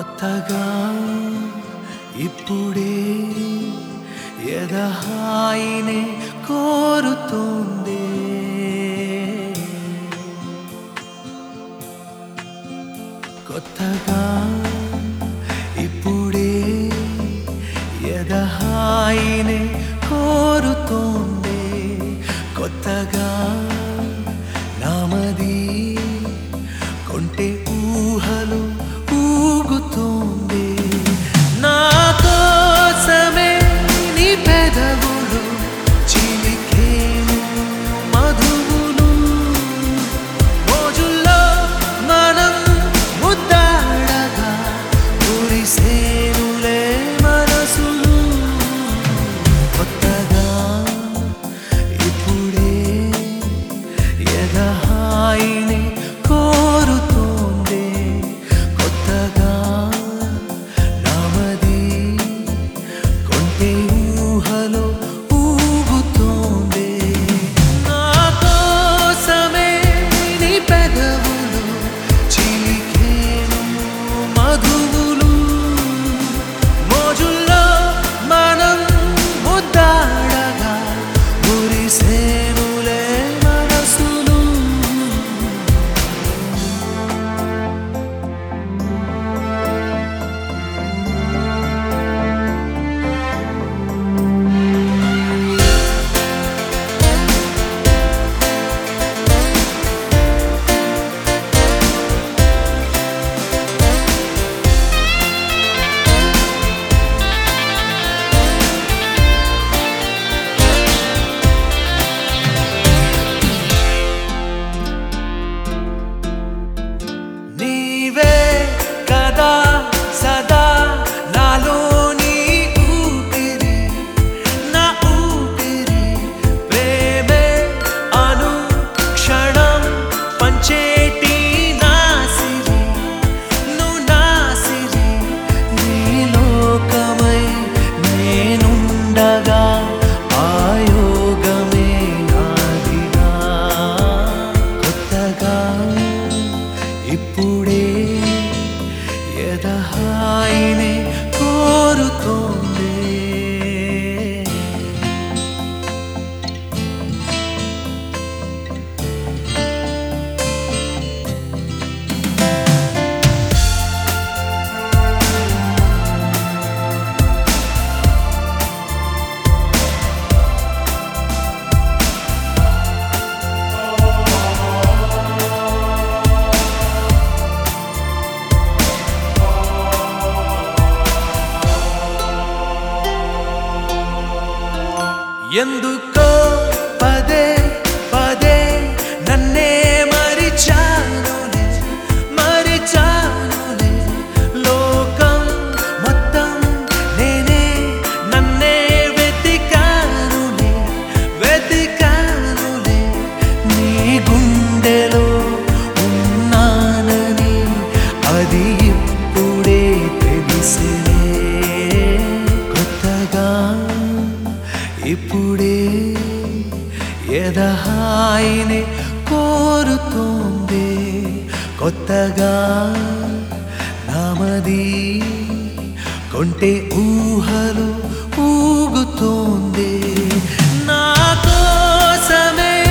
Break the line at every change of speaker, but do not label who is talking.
కొత్తగా ఇప్పుడే ఎదహాయినే కోరుతుంది కొత్తగా ఇప్పుడే ఎదహాయినే కోరుతోంది కొత్తగా నామది కొంటే ఊహలు ఊగుతోంది నా కోసమే నీ పెదవులు చిలికేను మధువులు మోజుల్లో మనం ముద్దాడగా కురిసేనులే మనసులు కొత్తగా ఇప్పుడే ఎదహాయిని కోరుతోంది కొత్తగా నామది కొంటే ఊహలో ఊగుతోంది నా కోసమే నీ పెదవులు చిలికేను మధువులు మోజుల్లో మనం ముద్దాడగా మురిసేనులే మనసులు నీవే కదా సదా నాలోని ఊపిరి నా ఊపిరి ప్రేమే అను క్షణం పంచేటి నాసిరి నువ్వు నాసిరి నీ లోకమై నేనుండగా ఆయోగమే నాదిగా కొత్తగా ఇప్పుడే ఎదహాయినే కోరుతోంది ఎందుకో పదే పదే నన్నే మరిచానులే మరిచానులే లోకం మొత్తం నేనే నన్నే వెతికానులే వెతికానులే నీ గుండెలో ఉన్నానని అది ఇప్పుడే తెలిసినే కొత్తగా ఇప్పుడే ఎదహాయిని కోరుతోంది కొత్తగా నామది కొంటే ఊహలు ఊగుతోంది నా కోసమే